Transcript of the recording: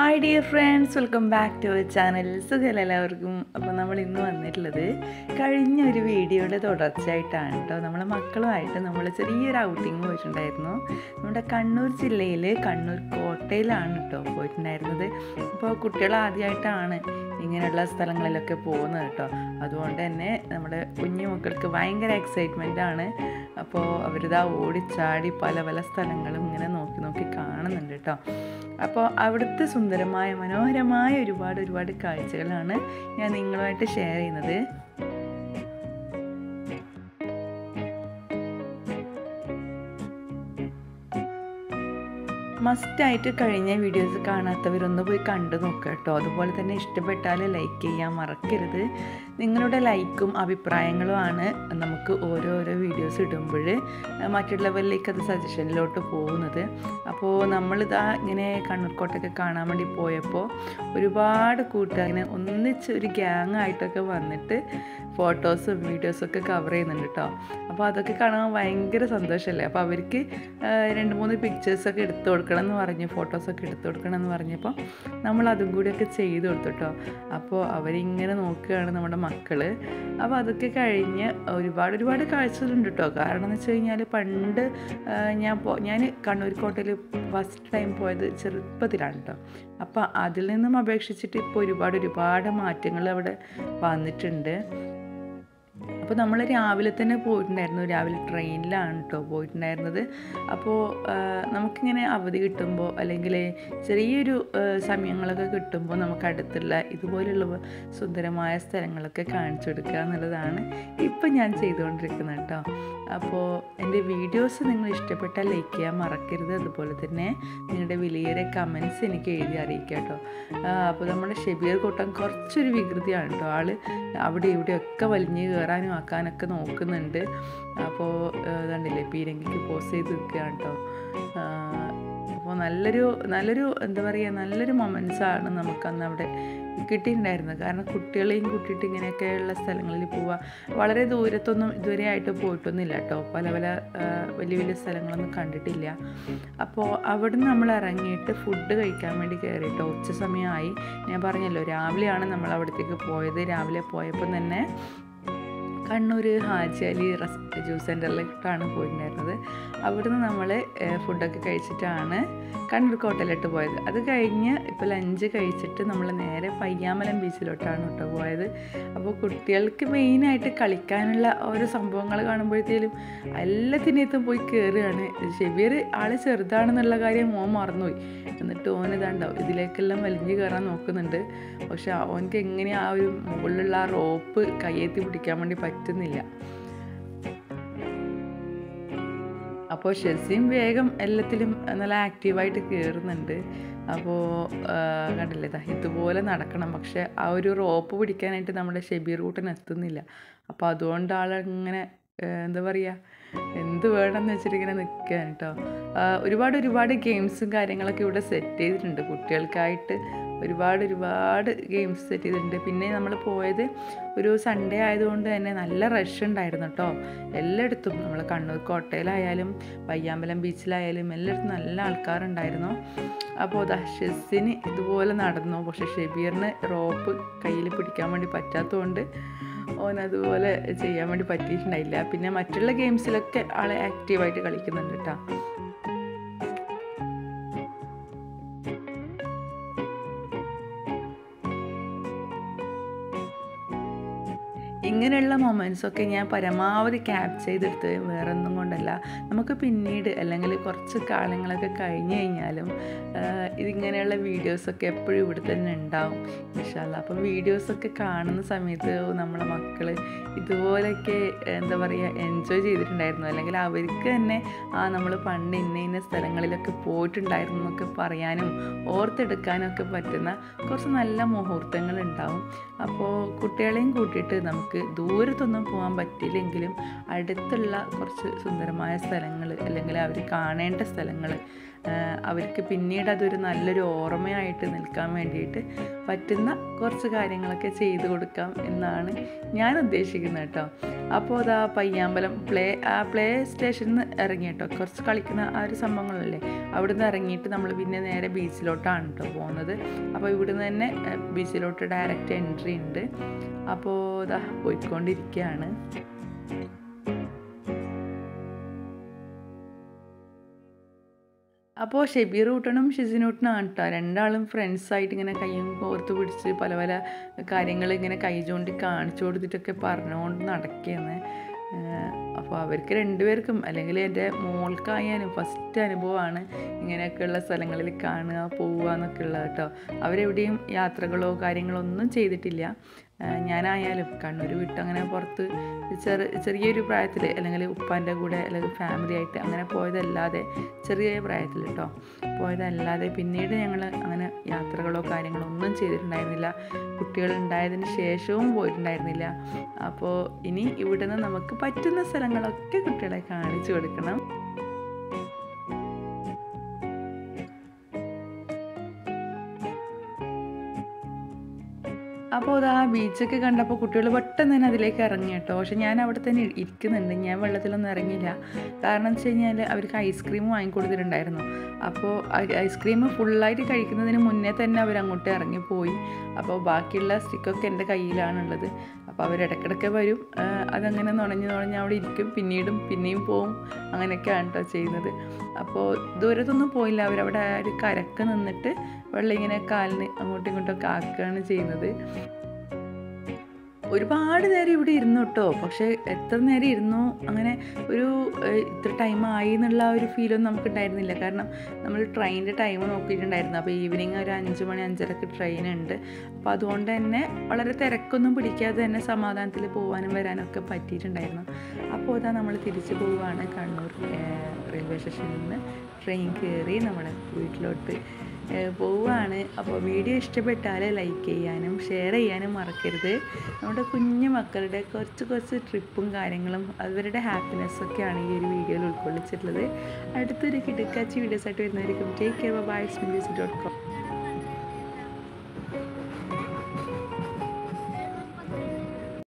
hi dear friends welcome back to our channel സുഖമല്ല എല്ലാവർക്കും അപ്പോൾ നമ്മൾ ഇന്ന് വന്നിട്ടുള്ളത് കഴിഞ്ഞ ഒരു വീഡിയോയുടെ തുടർച്ചയായിട്ടാണ് കേട്ടോ നമ്മളെ മക്കളുമായിട്ട് നമ്മൾ ചെറിയൊരു ഔട്ടിങ് പോയിട്ടുണ്ടായിരുന്നു നമ്മുടെ കണ്ണൂർ ജില്ലയിൽ കണ്ണൂർ കോട്ടയിലാണ് കേട്ടോ പോയിട്ടുണ്ടായിരുന്നത് അപ്പോൾ കുട്ടികൾ ആദ്യമായിട്ടാണ് ഇങ്ങനെയുള്ള സ്ഥലങ്ങളിലൊക്കെ പോകുന്നത് കേട്ടോ അതുകൊണ്ട് തന്നെ നമ്മുടെ കുഞ്ഞു മക്കൾക്ക് ഭയങ്കര എക്സൈറ്റ്മെൻ്റ് ആണ് അപ്പോൾ അവരിതാ ഓടിച്ചാടി പല പല സ്ഥലങ്ങളും ഇങ്ങനെ നോക്കി നോക്കി കാണുന്നുണ്ട് കേട്ടോ അപ്പോൾ അവിടുത്തെ സുന്ദരമായ മനോഹരമായ ഒരുപാട് ഒരുപാട് കാഴ്ചകളാണ് ഞാൻ നിങ്ങളുമായിട്ട് ഷെയർ ചെയ്യുന്നത് മസ്റ്റായിട്ട് കഴിഞ്ഞ വീഡിയോസ് കാണാത്തവരൊന്ന് പോയി കണ്ടു നോക്കുക കേട്ടോ അതുപോലെ തന്നെ ഇഷ്ടപ്പെട്ടാൽ ലൈക്ക് ചെയ്യാൻ മറക്കരുത് നിങ്ങളുടെ ലൈക്കും അഭിപ്രായങ്ങളുമാണ് നമുക്ക് ഓരോരോ വീഡിയോസ് ഇടുമ്പോൾ മറ്റുള്ളവരിലേക്ക് അത് സജഷനിലോട്ട് പോകുന്നത് അപ്പോൾ നമ്മളിതാ ഇങ്ങനെ കണ്ണൂർക്കോട്ടൊക്കെ കാണാൻ വേണ്ടി പോയപ്പോൾ ഒരുപാട് കൂട്ടുകാരനെ ഒന്നിച്ച് ഒരു ഗ്യാങ് ആയിട്ടൊക്കെ വന്നിട്ട് ഫോട്ടോസും വീഡിയോസൊക്കെ കവർ ചെയ്യുന്നുണ്ട് കേട്ടോ അപ്പോൾ അതൊക്കെ കാണാൻ ഭയങ്കര സന്തോഷമല്ലേ അപ്പോൾ അവർക്ക് രണ്ട് മൂന്ന് പിക്ചേഴ്സൊക്കെ എടുത്തു കൊടുക്കണം എന്ന് പറഞ്ഞ് ഫോട്ടോസൊക്കെ എടുത്തു കൊടുക്കണം എന്ന് പറഞ്ഞപ്പോൾ നമ്മൾ അതും കൂടിയൊക്കെ ചെയ്ത് കൊടുത്തു കേട്ടോ അപ്പോൾ അവരിങ്ങനെ നോക്കുകയാണ് നമ്മുടെ മക്കൾ അപ്പോൾ അതൊക്കെ കഴിഞ്ഞ് ഒരുപാട് ഒരുപാട് കാഴ്ചകളുണ്ട് കേട്ടോ കാരണം എന്ന് വെച്ച് കഴിഞ്ഞാൽ പണ്ട് ഞാൻ പോ ഞാൻ കണ്ണൂർ കോട്ടയിൽ ഫസ്റ്റ് ടൈം പോയത് ചെറുപ്പത്തിലാണ് കേട്ടോ അപ്പോൾ അതിൽ നിന്നും അപേക്ഷിച്ചിട്ട് ഇപ്പോൾ ഒരുപാട് ഒരുപാട് മാറ്റങ്ങൾ അവിടെ വന്നിട്ടുണ്ട് അപ്പോൾ നമ്മൾ രാവിലെ തന്നെ പോയിട്ടുണ്ടായിരുന്നു രാവിലെ ട്രെയിനിലാണ് കേട്ടോ പോയിട്ടുണ്ടായിരുന്നത് അപ്പോൾ നമുക്കിങ്ങനെ അവധി കിട്ടുമ്പോൾ അല്ലെങ്കിൽ ചെറിയൊരു സമയങ്ങളൊക്കെ കിട്ടുമ്പോൾ നമുക്ക് അടുത്തുള്ള ഇതുപോലുള്ള സുന്ദരമായ സ്ഥലങ്ങളൊക്കെ കാണിച്ചു കൊടുക്കുക എന്നുള്ളതാണ് ഇപ്പം ഞാൻ ചെയ്തുകൊണ്ടിരിക്കുന്നത് കേട്ടോ അപ്പോൾ എൻ്റെ വീഡിയോസ് നിങ്ങൾ ഇഷ്ടപ്പെട്ടാൽ ലൈക്ക് ചെയ്യാൻ മറക്കരുത് അതുപോലെ തന്നെ നിങ്ങളുടെ വിലയേറെ കമൻസ് എനിക്ക് എഴുതി അറിയിക്കുക കേട്ടോ അപ്പോൾ നമ്മുടെ ഷെബീർ കൂട്ടം കുറച്ചൊരു വികൃതിയാണ് കേട്ടോ ആൾ അവിടെ ഇവിടെയൊക്കെ വലിഞ്ഞ് കയറാനും ആക്കാനൊക്കെ നോക്കുന്നുണ്ട് അപ്പോൾ ഇതുണ്ടല്ലേ പീരങ്കിക്ക് പോസ് ചെയ്ത് നിൽക്കുകയാണ് കേട്ടോ അപ്പോൾ നല്ലൊരു നല്ലൊരു എന്താ പറയുക നല്ലൊരു മൊമെൻസാണ് നമുക്കന്ന് അവിടെ കിട്ടിയിട്ടുണ്ടായിരുന്നത് കാരണം കുട്ടികളെയും കൂട്ടിയിട്ട് ഇങ്ങനെയൊക്കെയുള്ള സ്ഥലങ്ങളിൽ പോവുക വളരെ ദൂരത്തൊന്നും ഇതുവരെ ആയിട്ട് പോയിട്ടൊന്നുമില്ല കേട്ടോ പല പല വലിയ വലിയ സ്ഥലങ്ങളൊന്നും കണ്ടിട്ടില്ല അപ്പോൾ അവിടുന്ന് നമ്മൾ ഇറങ്ങിയിട്ട് ഫുഡ് കഴിക്കാൻ വേണ്ടി കയറിയിട്ടോ ഉച്ച സമയമായി ഞാൻ പറഞ്ഞല്ലോ രാവിലെയാണ് നമ്മൾ അവിടത്തേക്ക് പോയത് രാവിലെ പോയപ്പോൾ തന്നെ കണ്ണൂർ ഹാജി അലി റസ് ജ്യൂസ് സെൻറ്ററിലേക്കാണ് പോയിട്ടുണ്ടായിരുന്നത് അവിടുന്ന് നമ്മൾ ഫുഡൊക്കെ കഴിച്ചിട്ടാണ് കണ്ണൂർ കോട്ടയിലോട്ട് പോയത് അത് കഴിഞ്ഞ് ഇപ്പോൾ ലഞ്ച് കഴിച്ചിട്ട് നമ്മൾ നേരെ പയ്യാമലം ബീച്ചിലോട്ടാണ് കേട്ടോ പോയത് അപ്പോൾ കുട്ടികൾക്ക് മെയിനായിട്ട് കളിക്കാനുള്ള ഓരോ സംഭവങ്ങൾ കാണുമ്പോഴത്തേലും എല്ലാത്തിനകത്തും പോയി കയറുകയാണ് ഷെബീർ ആൾ ചെറുതാണെന്നുള്ള കാര്യം മോൻ മറന്നുപോയി എന്നിട്ട് ഓൻ ഇതാണ്ടാവും ഇതിലേക്കെല്ലാം വലിഞ്ഞു കയറാൻ നോക്കുന്നുണ്ട് പക്ഷെ ഓനക്ക് എങ്ങനെ ആ ഒരു മുകളിലുള്ള ആ റോപ്പ് കയ്യെത്തി പിടിക്കാൻ വേണ്ടി പറ്റുന്നില്ല അപ്പോൾ ഷെസിയും വേഗം എല്ലാത്തിലും നല്ല ആക്റ്റീവായിട്ട് കയറുന്നുണ്ട് അപ്പോൾ കണ്ടില്ലേ ഇതാ ഇതുപോലെ നടക്കണം പക്ഷേ ആ ഒരു റോപ്പ് പിടിക്കാനായിട്ട് നമ്മുടെ ഷെബീർ കൂട്ടൻ എത്തുന്നില്ല അപ്പോൾ അതുകൊണ്ട് ആളിങ്ങനെ എന്താ പറയുക എന്ത് വേണമെന്ന് വെച്ചിട്ട് ഇങ്ങനെ നിൽക്കുകയാണ് കേട്ടോ ഒരുപാട് ഒരുപാട് ഗെയിംസും കാര്യങ്ങളൊക്കെ ഇവിടെ സെറ്റ് ചെയ്തിട്ടുണ്ട് കുട്ടികൾക്കായിട്ട് ഒരുപാട് ഒരുപാട് ഗെയിംസ് സെറ്റ് ചെയ്തിട്ടുണ്ട് പിന്നെ നമ്മൾ പോയത് ഒരു സൺഡേ ആയതുകൊണ്ട് തന്നെ നല്ല റഷ് ഉണ്ടായിരുന്നു കേട്ടോ എല്ലായിടത്തും നമ്മൾ കണ്ണൂർ കോട്ടയിലായാലും പയ്യാമ്പലം ബീച്ചിലായാലും എല്ലായിടത്തും നല്ല ആൾക്കാരുണ്ടായിരുന്നു അപ്പോൾ ദാ ഷെസ്സിന് ഇതുപോലെ നടന്നു പക്ഷെ ഷെബീറിന് റോപ്പ് കയ്യിൽ പിടിക്കാൻ വേണ്ടി പറ്റാത്തതുകൊണ്ട് ഓൻ അതുപോലെ ചെയ്യാൻ വേണ്ടി പറ്റിയിട്ടുണ്ടായില്ല പിന്നെ മറ്റുള്ള ഗെയിംസിലൊക്കെ ആളെ ആക്റ്റീവായിട്ട് കളിക്കുന്നുണ്ട് കേട്ടോ ഇങ്ങനെയുള്ള മൊമെൻറ്റ്സൊക്കെ ഞാൻ പരമാവധി ക്യാപ്ചർ ചെയ്തെടുത്ത് വേറെ ഒന്നും കൊണ്ടല്ല നമുക്ക് പിന്നീട് അല്ലെങ്കിൽ കുറച്ച് കാലങ്ങളൊക്കെ കഴിഞ്ഞ് കഴിഞ്ഞാലും ഇതിങ്ങനെയുള്ള വീഡിയോസൊക്കെ എപ്പോഴും ഇവിടെ തന്നെ ഉണ്ടാവും ഇൻഷാല്ല അപ്പം വീഡിയോസൊക്കെ കാണുന്ന സമയത്ത് നമ്മളെ മക്കൾ ഇതുപോലെയൊക്കെ എന്താ പറയുക എൻജോയ് ചെയ്തിട്ടുണ്ടായിരുന്നു അല്ലെങ്കിൽ അവർക്ക് തന്നെ ആ നമ്മൾ പണ്ട് ഇന്ന ഇന്ന സ്ഥലങ്ങളിലൊക്കെ പോയിട്ടുണ്ടായിരുന്നു എന്നൊക്കെ പറയാനും ഓർത്തെടുക്കാനും ഒക്കെ പറ്റുന്ന കുറച്ച് നല്ല മുഹൂർത്തങ്ങൾ ഉണ്ടാവും അപ്പോൾ കുട്ടികളെയും കൂട്ടിയിട്ട് നമുക്ക് ദൂരത്തൊന്നും പോകാൻ പറ്റില്ലെങ്കിലും അടുത്തുള്ള കുറച്ച് സുന്ദരമായ സ്ഥലങ്ങൾ അല്ലെങ്കിൽ അവർ കാണേണ്ട സ്ഥലങ്ങൾ അവർക്ക് പിന്നീട് അതൊരു നല്ലൊരു ഓർമ്മയായിട്ട് നിൽക്കാൻ വേണ്ടിയിട്ട് പറ്റുന്ന കുറച്ച് കാര്യങ്ങളൊക്കെ ചെയ്തു കൊടുക്കാം എന്നാണ് ഞാൻ ഉദ്ദേശിക്കുന്നത് കേട്ടോ അപ്പോൾ അതാ പയ്യാമ്പലം പ്ലേ ആ പ്ലേ സ്റ്റേഷനിൽ നിന്ന് ഇറങ്ങി കേട്ടോ കുറച്ച് കളിക്കുന്ന ആ ഒരു സംഭവങ്ങളല്ലേ അവിടെ നിന്ന് ഇറങ്ങിയിട്ട് നമ്മൾ പിന്നെ നേരെ ബീച്ചിലോട്ടാണ് കേട്ടോ പോകുന്നത് അപ്പോൾ ഇവിടുന്ന് തന്നെ ബീച്ചിലോട്ട് ഡയറക്റ്റ് എൻട്രി ഉണ്ട് അപ്പോൾ ഇതാ പോയിക്കൊണ്ടിരിക്കുകയാണ് അപ്പോൾ ഷെബീർ ഊട്ടനും ഷിസിനൂട്ടനാണ് കേട്ടോ രണ്ടാളും ഫ്രണ്ട്സായിട്ട് ഇങ്ങനെ കയ്യും കോർത്ത് പിടിച്ച് പല പല കാര്യങ്ങൾ ഇങ്ങനെ കൈ ചൂണ്ടി കാണിച്ചു കൊടുത്തിട്ടൊക്കെ പറഞ്ഞുകൊണ്ട് നടക്കുകയാണ് അപ്പോൾ അവർക്ക് രണ്ടുപേർക്കും അല്ലെങ്കിൽ എൻ്റെ മോൾക്കായാലും ഫസ്റ്റ് അനുഭവമാണ് ഇങ്ങനെയൊക്കെയുള്ള സ്ഥലങ്ങളിൽ കാണുക പോവുക എന്നൊക്കെ ഉള്ളത് കേട്ടോ അവരെവിടെയും യാത്രകളോ കാര്യങ്ങളോ ഒന്നും ചെയ്തിട്ടില്ല ഞാനായാലും കണ്ണൂർ വിട്ട് അങ്ങനെ പുറത്ത് ചെറു ചെറിയൊരു പ്രായത്തിൽ അല്ലെങ്കിൽ ഉപ്പാൻ്റെ കൂടെ അല്ലെങ്കിൽ ഫാമിലി ആയിട്ട് അങ്ങനെ പോയതല്ലാതെ ചെറിയ പ്രായത്തിൽ കേട്ടോ പോയതല്ലാതെ പിന്നീട് ഞങ്ങൾ അങ്ങനെ യാത്രകളോ കാര്യങ്ങളോ ഒന്നും ചെയ്തിട്ടുണ്ടായിരുന്നില്ല കുട്ടികൾ ഉണ്ടായതിന് ശേഷവും പോയിട്ടുണ്ടായിരുന്നില്ല അപ്പോൾ ഇനി ഇവിടുന്ന് നമുക്ക് പറ്റുന്ന സ്ഥലങ്ങളൊക്കെ കുട്ടികളെ കാണിച്ചു കൊടുക്കണം അപ്പോൾ അത് ആ ബീച്ചൊക്കെ കണ്ടപ്പോൾ കുട്ടികൾ പെട്ടെന്ന് തന്നെ അതിലേക്ക് ഇറങ്ങി കേട്ടോ പക്ഷെ ഞാൻ അവിടെ തന്നെ ഇരിക്കുന്നുണ്ട് ഞാൻ വെള്ളത്തിലൊന്നും ഇറങ്ങിയില്ല കാരണം വെച്ച് കഴിഞ്ഞാൽ അവർക്ക് ഐസ്ക്രീം വാങ്ങിക്കൊടുത്തിട്ടുണ്ടായിരുന്നു അപ്പോൾ ഐസ്ക്രീം ഫുള്ളായിട്ട് കഴിക്കുന്നതിന് മുന്നേ തന്നെ അവർ അങ്ങോട്ട് ഇറങ്ങിപ്പോയി അപ്പോൾ ബാക്കിയുള്ള സ്റ്റിക്കൊക്കെ എൻ്റെ കയ്യിലാണുള്ളത് അപ്പോൾ അവർ ഇടയ്ക്കിടയ്ക്ക് വരും അതങ്ങനെ നുണഞ്ഞ് നുണഞ്ഞ് അവിടെ ഇരിക്കും പിന്നീടും പിന്നെയും പോവും അങ്ങനെയൊക്കെയാണ് കേട്ടോ ചെയ്യുന്നത് അപ്പോൾ ദൂരത്തൊന്നും പോയില്ല അവരവിടെ ഒരു കരക്ക് നിന്നിട്ട് വെള്ളം ഇങ്ങനെ കാലിന് അങ്ങോട്ടും ഇങ്ങോട്ടൊക്കെ ആക്കുകയാണ് ചെയ്യുന്നത് ഒരുപാട് നേരം ഇവിടെ ഇരുന്നു കേട്ടോ പക്ഷേ എത്ര നേരം ഇരുന്നു അങ്ങനെ ഒരു ഇത്ര ടൈം ആയി എന്നുള്ള ഒരു ഫീലൊന്നും നമുക്ക് ഉണ്ടായിരുന്നില്ല കാരണം നമ്മൾ ട്രെയിനിൻ്റെ ടൈം നോക്കിയിട്ടുണ്ടായിരുന്നു അപ്പോൾ ഈവനിങ് ഒരു അഞ്ച് മണി അഞ്ചരക്ക് ട്രെയിൻ ഉണ്ട് അപ്പോൾ അതുകൊണ്ട് തന്നെ വളരെ തിരക്കൊന്നും പിടിക്കാതെ തന്നെ സമാധാനത്തിൽ പോകാനും വരാനും ഒക്കെ പറ്റിയിട്ടുണ്ടായിരുന്നു അപ്പോൾ ഇതാ നമ്മൾ തിരിച്ചു പോവുകയാണ് കണ്ണൂർ റെയിൽവേ സ്റ്റേഷനിൽ നിന്ന് ട്രെയിൻ കയറി നമ്മുടെ വീട്ടിലോട്ട് പോവുകയാണ് അപ്പോൾ വീഡിയോ ഇഷ്ടപ്പെട്ടാൽ ലൈക്ക് ചെയ്യാനും ഷെയർ ചെയ്യാനും മറക്കരുത് നമ്മുടെ കുഞ്ഞു മക്കളുടെ കുറച്ച് കുറച്ച് ട്രിപ്പും കാര്യങ്ങളും അവരുടെ ഹാപ്പിനെസ്സൊക്കെയാണ് ഈ ഒരു വീഡിയോയിൽ ഉൾക്കൊള്ളിച്ചിട്ടുള്ളത് അടുത്തൊരു കിടക്കാച്ചി വീഡിയോസ് ആയിട്ട് വരുന്നതായിരിക്കും ടേക്ക് കെയർ ബൈ സ്മിൻസ് ഡോട്ട് കോം